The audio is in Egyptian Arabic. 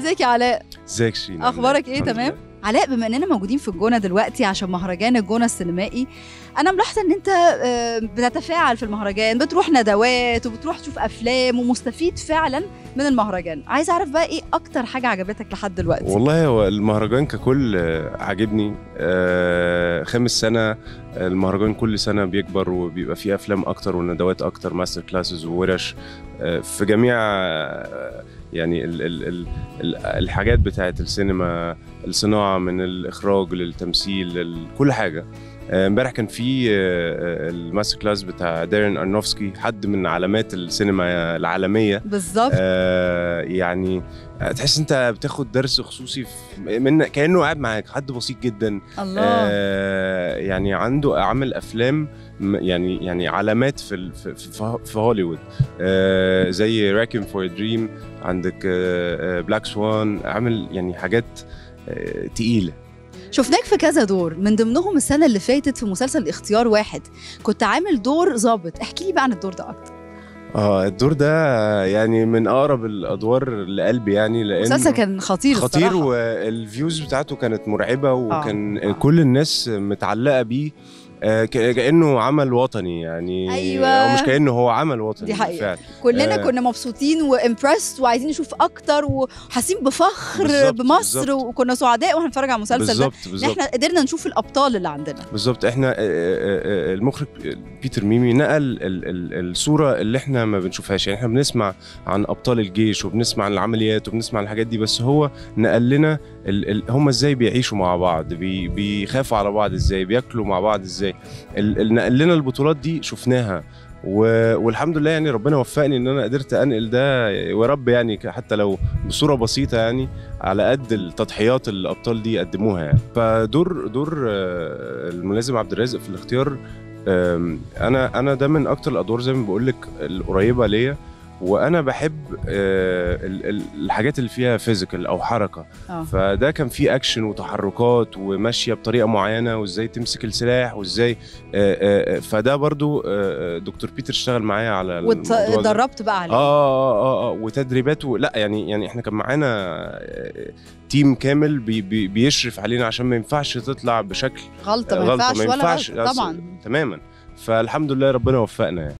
ازيك يا علاء ازيك شيرين اخبارك ايه الحمد تمام لله. علاء بما اننا موجودين في الجونه دلوقتي عشان مهرجان الجونه السينمائي انا ملاحظه ان انت آه، بتتفاعل في المهرجان بتروح ندوات وبتروح تشوف افلام ومستفيد فعلا من المهرجان عايز اعرف بقى ايه اكتر حاجه عجبتك لحد دلوقتي والله هو المهرجان ككل آه، عاجبني آه، خامس سنة المهرجان كل سنة بيكبر وبيبقى فيه أفلام أكتر وندوات أكتر ماستر كلاسز وورش آه، في جميع آه، يعني ال ال ال ال الحاجات بتاعت السينما الصناعة من الإخراج للتمثيل لل- كل حاجة آه، امبارح كان في آه، آه، الماستر كلاس بتاع دارين أرنوفسكي حد من علامات السينما العالمية بالظبط آه يعني آه، تحس انت بتاخد درس خصوصي في- من كانه قاعد معاك حد بسيط جدا الله آه يعني عنده عمل افلام م- يعني يعني علامات في ال- في, في, في هوليوود آه زي راكم فور دريم عندك بلاك سوان عامل يعني حاجات آه تقيله شفناك في كذا دور من ضمنهم السنه اللي فاتت في مسلسل اختيار واحد كنت عامل دور ظابط احكي لي بقى عن الدور ده اكتر اه الدور ده يعني من اقرب الادوار لقلبي يعني لان المسلسل كان خطير خطير الصراحة. والفيوز بتاعته كانت مرعبه وكان آه. كل الناس متعلقه بيه آه، ك- كانه عمل وطني يعني أيوة. هو مش كانه هو عمل وطني دي حقيقة. بالفعل كلنا آه. كنا مبسوطين وامبرست وعايزين نشوف اكتر وحاسين بفخر بالظبط، بمصر بالظبط. وكنا سعداء واحنا بنتفرج على المسلسل ده بالظبط ان بالظبط احنا قدرنا نشوف الابطال اللي عندنا بالظبط احنا آه، آه، آه، المخرج بيتر ميمي نقل ال- ال- الصوره اللي احنا ما بنشوفهاش يعني احنا بنسمع عن ابطال الجيش وبنسمع عن العمليات وبنسمع عن الحاجات دي بس هو نقل لنا ال- ال- هم ازاي بيعيشوا مع بعض بي بيخافوا على بعض ازاي بياكلوا مع بعض ازاي ال- ال- نقل لنا البطولات دي شفناها و- والحمد لله يعني ربنا وفقني ان انا قدرت انقل ده ويا رب يعني ك- حتى لو بصوره بسيطه يعني على قد التضحيات اللي الابطال دي قدموها يعني فدور دور آه، الملازم عبد الرازق في الاختيار آم، انا انا ده من اكتر الادوار زي ما بقول لك القريبه ليا وانا بحب آه، ال- ال- الحاجات اللي فيها فيزيكال او حركه اه فده كان فيه اكشن وتحركات وماشيه بطريقه معينه وازاي تمسك السلاح وازاي آه، آه، فده برضو آه، آه، دكتور بيتر اشتغل معايا على الموضوع ده. واتدربت بقى عليه اه اه اه اه وتدريبات و... لا يعني يعني احنا كان معانا آه، تيم كامل بي بي بيشرف علينا عشان ما ينفعش تطلع بشكل غلطه ما غلطة، ينفعش ما ولا ينفعش. غلطه طبعا تماما فالحمد لله ربنا وفقنا يعني